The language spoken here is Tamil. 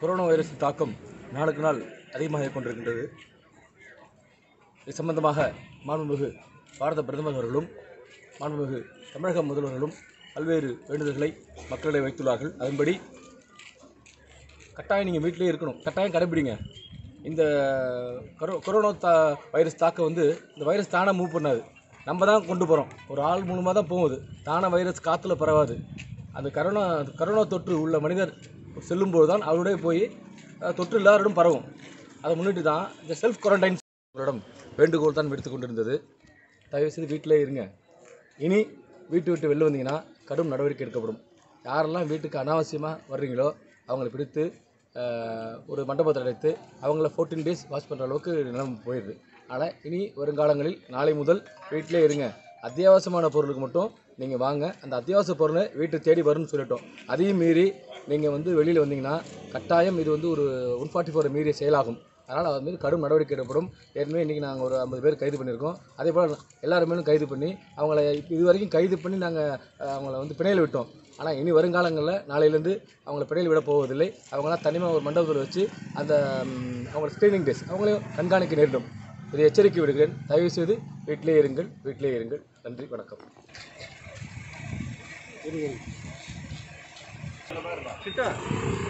கொரோனா வைரஸ் தாக்கம் நாளுக்கு நாள் அதிகமாக கொண்டிருக்கின்றது இது சம்பந்தமாக மாண்புமிகு பாரத பிரதமர் அவர்களும் மாண்புமிகு தமிழக முதல்வர்களும் பல்வேறு வேண்டுதல்களை மக்களிடையே வைத்துள்ளார்கள் அதன்படி கட்டாயம் நீங்கள் வீட்டிலே இருக்கணும் கட்டாயம் கடைபிடிங்க இந்த கொரோ கொரோனா தா வைரஸ் தாக்கம் வந்து இந்த வைரஸ் தானாக மூவ் பண்ணாது நம்ம தான் கொண்டு போகிறோம் ஒரு ஆள் மூலமாக தான் போகுது தானாக வைரஸ் காற்றுல பரவாது அந்த கரோனா கரோனா தொற்று உள்ள மனிதர் செல்லும்போது தான் அவருடைய போய் அஹ், தொற்று எல்லாரிடம் பரவும் அதை முன்னிட்டு தான் இந்த செல்ஃப் குவாரண்டைன் உங்களிடம் வேண்டுகோள் தான் விடுத்து கொண்டிருந்தது தயவுசெய்து வீட்டிலே இருங்க இனி வீட்டு விட்டு வெளில வந்தீங்கன்னா கடும் நடவடிக்கை எடுக்கப்படும் யாரெல்லாம் வீட்டுக்கு அனாவசியமாக வர்றீங்களோ அவங்களை பிடித்து ஆஹ், ஒரு மண்டபத்தில் அடைத்து அவங்கள ஃபோர்டீன் டேஸ் வாஷ் பண்ணுற அளவுக்கு நிலைமை போயிடுது ஆனால் இனி வருங்காலங்களில் நாளை முதல் வீட்டிலே இருங்க அத்தியாவசியமான பொருளுக்கு மட்டும் நீங்கள் வாங்க அந்த அத்தியாவசிய பொருளை வீட்டு தேடி வரும்னு சொல்லிட்டோம் அதையும் மீறி நீங்கள் வந்து வெளியில் வந்தீங்கன்னா கட்டாயம் இது வந்து ஒரு ஒன் ஃபார்ட்டி ஃபோர் மீறிய செயலாகும் அதனால் அவர் மீது கடும் நடவடிக்கை எடுக்கப்படும் ஏற்கனவே இன்றைக்கி நாங்கள் ஒரு ஐம்பது பேர் கைது பண்ணியிருக்கோம் அதே போல் எல்லாருமே கைது பண்ணி அவங்கள இப்போ இது வரைக்கும் கைது பண்ணி நாங்கள் அவங்கள வந்து பிணையில் விட்டோம் ஆனால் இனி வருங்காலங்களில் நாளையிலேருந்து அவங்கள பிணையில் விட போவதில்லை அவங்களாம் தனிமாக ஒரு மண்டபத்தில் வச்சு அந்த ம், அவங்கள ஸ்க்ரீனிங் டேஸ் அவங்களையும் கண்காணிக்க நேரிடும் இதை எச்சரிக்கை விடுகிறேன் தயவுசெய்து வீட்டிலே இருங்கள் வீட்டிலே இருங்கள் நன்றி வணக்கம் சித்தா